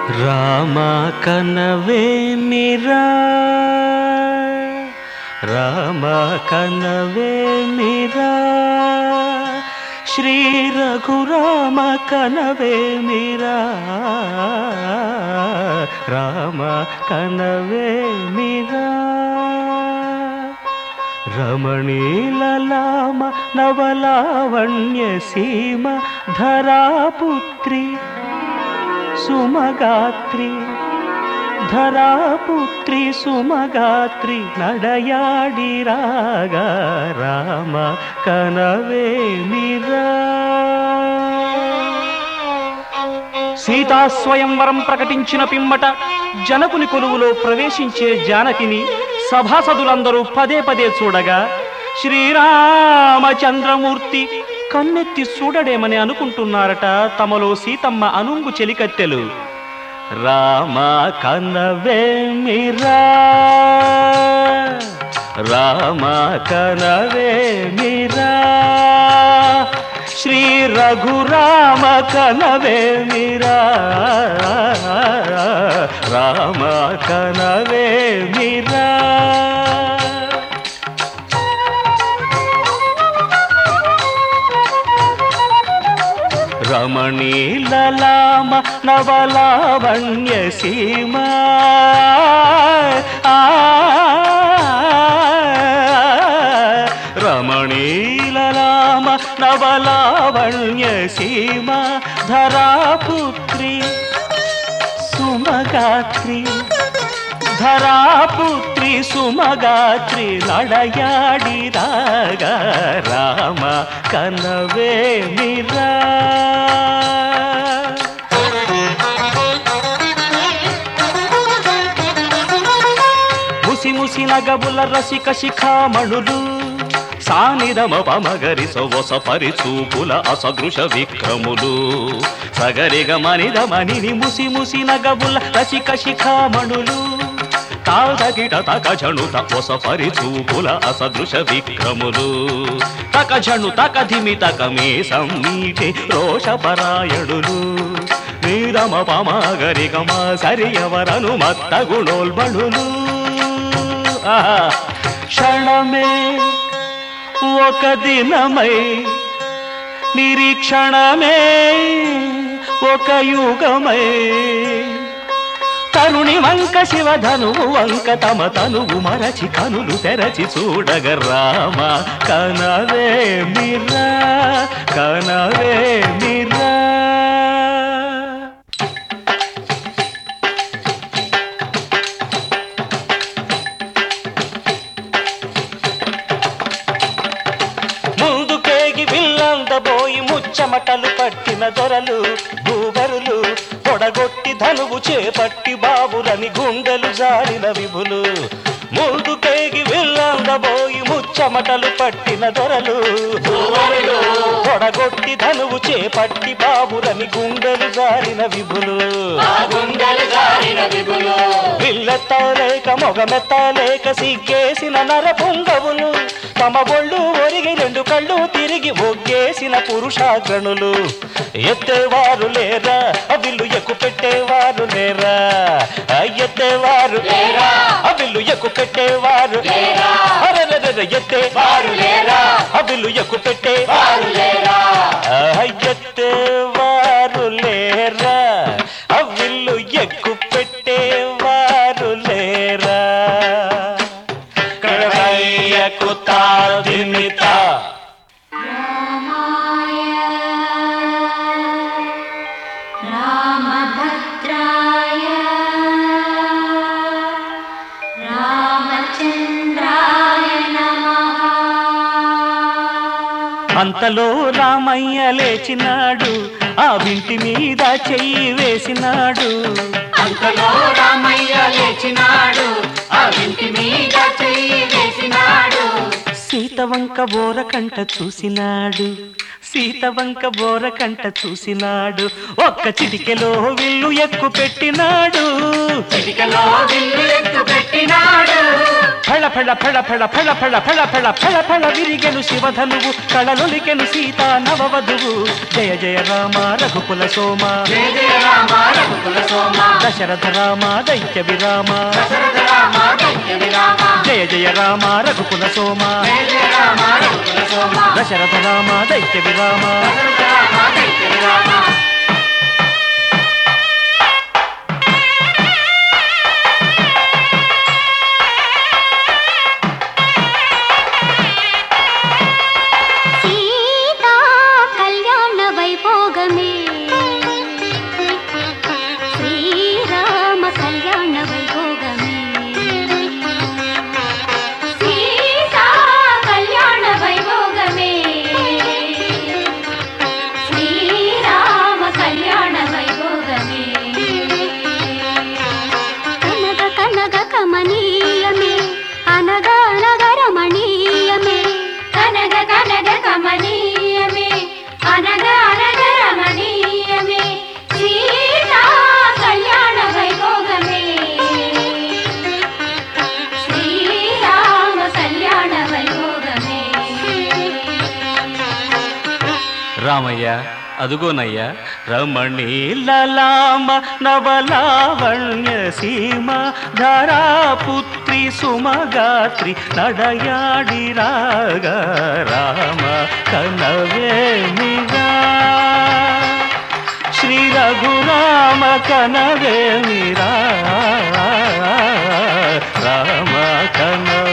రామ కనవేమిరా రామ కనవేమిరా శ్రీ రఘురామ కనవేమిరా రామ కనవేమిరా రమణీలలామ నవలావణ్య సీమ ధరాపుత్రి సుమగాత్రి ధరాపుత్రి సుమగాత్రి నడయాడి రాగా రామ కనవేమిరా సీతా స్వయంవరం ప్రకటించిన పిమ్మట జనకుని కొలువులో ప్రవేశించే జానకిని సభాసదులందరూ పదే పదే చూడగా శ్రీరామచంద్రమూర్తి కన్నెత్తి చూడడేమని అనుకుంటున్నారట తమలో సీతమ్మ అనుంగు చెలికత్తెలు రామ కనవేమిరా రామ కనవేమిరా శ్రీ రఘురామ కనవేమిరా రామ కనవేమిరా రమణీలలామ నవలావణ్య సీమ రమణీలలామ నవలావణ్య సీమ ధరాపుత్రి సుమగాత్రి ధరాపుత్రి సుమగాత్రి నడయాడి రాగా రామ కనవే మిరా ముసి ముసి నగబుల రసిక శిఖామణులు సానిదమ పమగరి సొవస పరిచూపుల అసదృశ విక్రములు సగరిగ మనిద మనిని ముసి ముసి నగబుల రసిక శిఖామణులు తాదగిట తక జణుత ఒస పరిచూపుల అసదృశ విక్రములు తక జణు తక ధిమి తక మే సమ్మీటి రోషపరాయణులు నీరమ పమాగరి గమ సరియవరను మత్త గుణోల్బణులు ఆహా! క్షణమే ఒక దినమై నిరీక్షణమే ఒక యుగమై తరుణి వంక శివధనువు వంక తమ తనువు మరచి కనులు తెరచి చూడగ రామ కనవే మిరా కనవే మిరా ముందుకేగి విల్లందబోయి ముచ్చమటలు పట్టిన దొరలు భూగరులు పొడగొట్టి ధనువు చేపట్టి బాబులని గుండెలు జారిన విభులు ముందుకేగి విల్లందబోయి ముచ్చమటలు పట్టిన దొరలు పొడగొట్టి ధనువు చేపట్టి బాబులని గుండెలు జారిన విభులు పిల్లెత్తలేక మొగమెత్తలేక సిగ్గేసిన నర పొంగవులు తమ ఒళ్ళు ఒరిగి రెండు కళ్ళు తిరిగి ఒగ్గేసిన పురుషాగ్రణులు ఎత్తేవారు లేరా అవిల్లు ఎక్కు పెట్టేవారు లేరా ఆ, ఎత్తేవారు లేరా అవిల్లు ఎక్కు పెట్టేవారు అరెరెరెరె, ఎత్తేవారు లేరా అవిల్లు ఎక్కు పెట్టేవారు లేరా ఆ, ఎత్తేవారు లేరా అవిల్లు ఎక్కు పెట్టేవారు లేరా కడవయ్యకు తాదిమిత रामभद्राय रामचन्द्राय नमः అంతలో రామయ్య లేచినాడు ఆ వింటి మీద చెయ్యి వేసినాడు అంతలో రామయ్య లేచినాడు ఆ ఇంటి మీద చెయ్యి వేసినాడు సీత వంక బోరకంట చూసినాడు సీతవంక బోర కంట చూసినాడు ఒక్క చిటికెలో విల్లు ఎక్కు పెట్టినాడు చిటికలో విల్లు ఎత్తు పెట్టినాడు ఫళ ఫళ ఫళ ఫళ ఫళ ఫళ ఫళ ఫళ ఫళ ఫళ విరిగెను శివధనువు కళలొలికెను సీతా నవవధువు జయ జయ రామ రఘుకుల సోమ జయ జయ రామ రఘుకుల సోమ దశరథ రామ దైత్య విరామ దశరథ రామ దైత్య విరామ జయ జయ రామ రఘుకుల సోమ జయ జయ రామ రఘుకుల సోమ దశరథ రామ దైత్య విరామ దశరథ రామ దైత్య విరామ సీతా కళ్యాణ వైభోగమే శ్రీరామ కళ్యాణ వైభోగమే సీతా కళ్యాణ వైభోగమే శ్రీరామ కళ్యాణ వైభోగమే కనగ కనగ కమనీయమే అనగ అనగ రమణీయమే కనగ కనగ కమనీయమే అనగ అనగ రమణీయమే సీతా కళ్యాణ వైభోగమే శ్రీరామ కళ్యాణ వైభోగమే రామయ్య అదుగోనయ్యా రమణి లలామ నవలావణ్య సీమ ధరాపుత్రి సుమగాత్రి నడయాడి రాగ రామ కనవేమిగా శ్రీ రఘురామ కనవేమిరా రామ కనవే